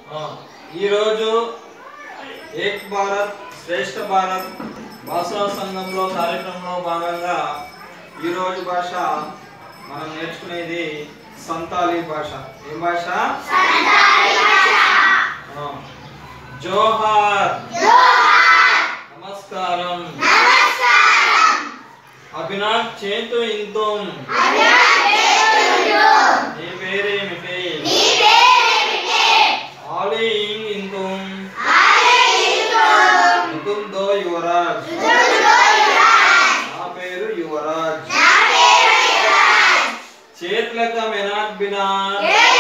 ఆ, ఈరోజు ఏక్ భారత్ శ్రేష్ఠ భారత్ భాషా సంఘంలో కార్యక్రమంలో భాగంగా ఈరోజు భాష మనం నేర్చుకునేది సంతాలీ భాష ఏం భాష ఆ, జోహార్ నమస్కారం అభినాక్ చేతు ఇంతుం నీ పేరేమిటి ఆలీ ఇంగ్ ఇంతుం ముకుందో యువరాజ్ నా పేరు యువరాజ్ చేతులక మెనాక్ బినార్